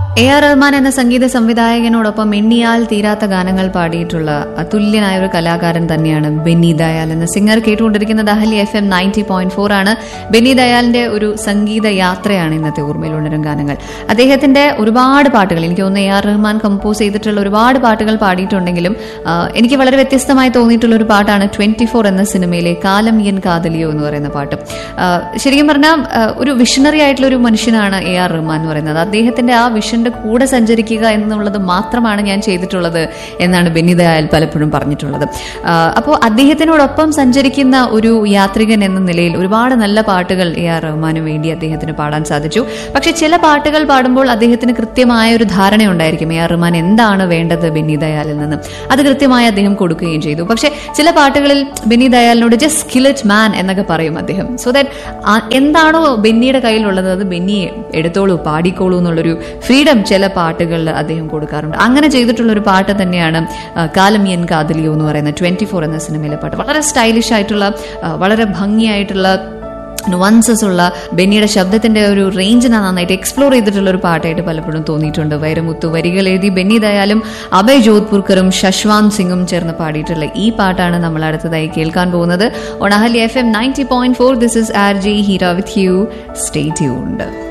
A R Rahman എന്ന സംഗീത സംവിധായകനോടൊപ്പം എണ്ണിയാൽ തീരാത്ത ഗാനങ്ങൾ പാടിയിട്ടുള്ള അതുല്യനായ ഒരു കലാകാരൻ തന്നെയാണ് ബെന്നി ദയാൽ എന്ന സിംഗർ കേട്ടുകൊണ്ടിരിക്കുന്നത് അഹലി F M ninety point four ആണ് ബെന്നി ദയാലിന്റെ ഒരു സംഗീത യാത്രയാണ് ഇന്നത്തെ ഓർമ്മയിൽ ഉണരും ഗാനങ്ങൾ അദ്ദേഹത്തിന്റെ ഒരുപാട് പാട്ടുകൾ എനിക്ക് തോന്നുന്നു എ ആർ റഹ്മാൻ കമ്പോസ് ചെയ്തിട്ടുള്ള ഒരുപാട് പാട്ടുകൾ പാടിയിട്ടുണ്ടെങ്കിലും ആ, എനിക്ക് വളരെ വ്യത്യസ്തമായി തോന്നിയിട്ടുള്ള ഒരു പാട്ടാണ് ട്വന്റി ഫോർ എന്ന സിനിമയിലെ കാലം എൻ കാതലിയോ എന്ന് പറയുന്ന പാട്ട് ആ, ശരിക്കും പറഞ്ഞാൽ ആ, ഒരു വിഷണറി ആയിട്ടുള്ള ഒരു മനുഷ്യനാണ് എ ആർ റഹ്മാൻ എന്ന് പറയുന്നത് അദ്ദേഹത്തിന്റെ ആ വിഷന്റെ കൂടെ സഞ്ചരിക്കുക എന്നുള്ളത് മാത്രമാണ് ഞാൻ ചെയ്തിട്ടുള്ളത് എന്നാണ് ബെന്നി ദയാൽ പലപ്പോഴും പറഞ്ഞിട്ടുള്ളത് അപ്പോൾ അദ്ദേഹത്തിനോടൊപ്പം സഞ്ചരിക്കുന്ന ഒരു യാത്രികൻ എന്ന നിലയിൽ ഒരുപാട് നല്ല പാട്ടുകൾ എ ആർ റഹ്മാന് വേണ്ടി അദ്ദേഹത്തിന് പാടാൻ സാധിച്ചു പക്ഷെ ചില പാട്ടുകൾ പാടുമ്പോൾ അദ്ദേഹത്തിന് കൃത്യമായ ഒരു ധാരണ ഉണ്ടായിരിക്കും എ ആർ റഹ്മാൻ എന്താണ് വേണ്ടത് ബെന്നി ദയാലിൽ നിന്ന് അത് കൃത്യമായി അദ്ദേഹം കൊടുക്കുകയും ചെയ്തു പക്ഷെ ചില പാട്ടുകളിൽ ബെന്നി ദയാലിനോട് ജസ്റ്റ് സ്കിലറ്റ് മാൻ എന്നൊക്കെ പറയും അദ്ദേഹം സോ ദാറ്റ് എന്താണോ ബെന്നിയുടെ കയ്യിലുള്ളത് അത് ബെന്നി എടുത്തോളൂ പാടിക്കോളൂ എന്നുള്ളൊരു ഫ്രീഡം ചില പാട്ടുകളിൽ അദ്ദേഹം കൊടുക്കാറുണ്ട് അങ്ങനെ ചെയ്തിട്ടുള്ള ഒരു പാട്ട് തന്നെയാണ് ആ, കാലം എൻ കാതലിയോ എന്ന് പറയുന്ന ട്വന്റി ഫോർ എന്ന സിനിമയിലെ പാട്ട് വളരെ സ്റ്റൈലിഷ് ആയിട്ടുള്ള ആ, വളരെ ഭംഗിയായിട്ടുള്ള നുവൻസസ് ഉള്ള ബെന്നിയുടെ ശബ്ദത്തിന്റെ ഒരു റേഞ്ചിനെ നന്നായിട്ട് എക്സ്പ്ലോർ ചെയ്തിട്ടുള്ള ഒരു പാട്ടായിട്ട് പലപ്പോഴും തോന്നിയിട്ടുണ്ട് വൈരമുത്തു വരികൾ എഴുതി ബെന്നി ദയാലും അഭയ് ജോധ്പൂർക്കറും ശശ്വാന്ത് സിംഗും ചേർന്ന് പാടിയിട്ടുള്ള ഈ പാട്ടാണ് നമ്മൾ അടുത്തതായി കേൾക്കാൻ പോകുന്നത് ഒണഹലി F M ninety point four this is R G Heera with you stay tuned